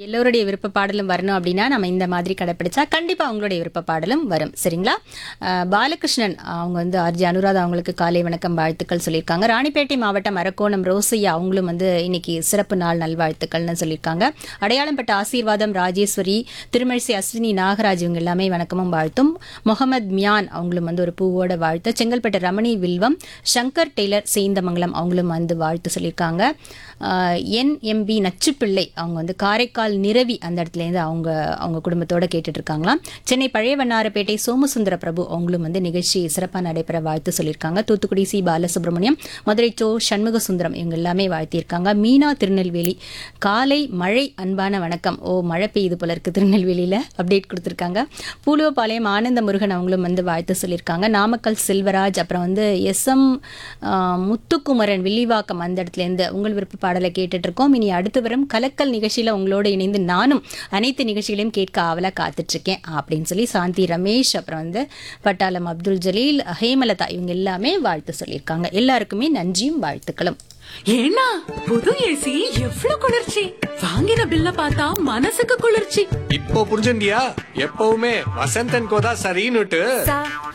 எல்லோருடைய விருப்ப பாடலும் வரணும் அப்படின்னா நம்ம இந்த மாதிரி கடைப்பிடிச்சா கண்டிப்பா அவங்களுடைய விருப்ப பாடலும் வரும் சரிங்களா அஹ், பாலகிருஷ்ணன் அவங்க வந்து ஆர்ஜி அனுராதா அவங்களுக்கு காலை வணக்கம் வாழ்த்துக்கள் சொல்லியிருக்காங்க ராணிப்பேட்டை மாவட்டம் அரக்கோணம் ரோசையா அவங்களும் வந்து இன்னைக்கு சிறப்பு நாள் நல்வாழ்த்துக்கள்னு சொல்லியிருக்காங்க அடையாளம் பட்ட ஆசீர்வாதம் ராஜேஸ்வரி திருமழிசை அஸ்வினி நாகராஜ் இவங்க எல்லாமே வணக்கமும் வாழ்த்தும் முகமது மியான் அவங்களும் வந்து ஒரு பூவோட வாழ்த்து செங்கல்பட்டு ரமணி வில்வம் சங்கர் டெய்லர் சேந்தமங்கலம் அவங்களும் வந்து வாழ்த்து சொல்லியிருக்காங்க என்எம்பி நச்சுப்பிள்ளை அவங்க வந்து காரைக்கால் நிரவி அந்த இடத்துலேருந்து அவங்க அவங்க குடும்பத்தோட கேட்டுட்டு இருக்காங்களாம் சென்னை பழைய வண்ணாரப்பேட்டை சோமசுந்தர பிரபு அவங்களும் வந்து நிகழ்ச்சி சிறப்பாக நடைபெற வாழ்த்து சொல்லியிருக்காங்க தூத்துக்குடி சி பாலசுப்ரமணியம் மதுரை சோ சண்முக சுந்தரம் இவங்க எல்லாமே வாழ்த்தியிருக்காங்க மீனா திருநெல்வேலி காலை மழை அன்பான வணக்கம் ஓ மழை பெய்யுது போல இருக்கு திருநெல்வேலியில் அப்டேட் கொடுத்துருக்காங்க பூலுவபாளையம் ஆனந்த முருகன் அவங்களும் வந்து வாழ்த்து சொல்லியிருக்காங்க நாமக்கல் செல்வராஜ் அப்புறம் வந்து எஸ் எம் முத்துக்குமரன் வில்லிவாக்கம் அந்த இடத்துலேருந்து உங்கள் விருப்ப பாடலை கேட்டுட்டு இருக்கோம் இனி அடுத்து வரும் கலக்கல் நிகழ்ச்சியில் உங்களோட இணைந்து நானும் அனைத்து நிகழ்ச்சிகளையும் கேட்க ஆவலா காத்துட்டு இருக்கேன் அப்படின்னு சொல்லி சாந்தி ரமேஷ் அப்புறம் வந்து பட்டாளம் அப்துல் ஜலீல் ஹேமலதா இவங்க எல்லாமே வாழ்த்து சொல்லியிருக்காங்க எல்லாருக்குமே நன்றியும் வாழ்த்துக்களும் ஏன்னா புது ஏசி எவ்வளவு குளிர்ச்சி வாங்கின பில்ல பார்த்தா மனசுக்கு குளிர்ச்சி இப்போ புரிஞ்சுண்டியா எப்பவுமே வசந்தன் கோதா சரின்னுட்டு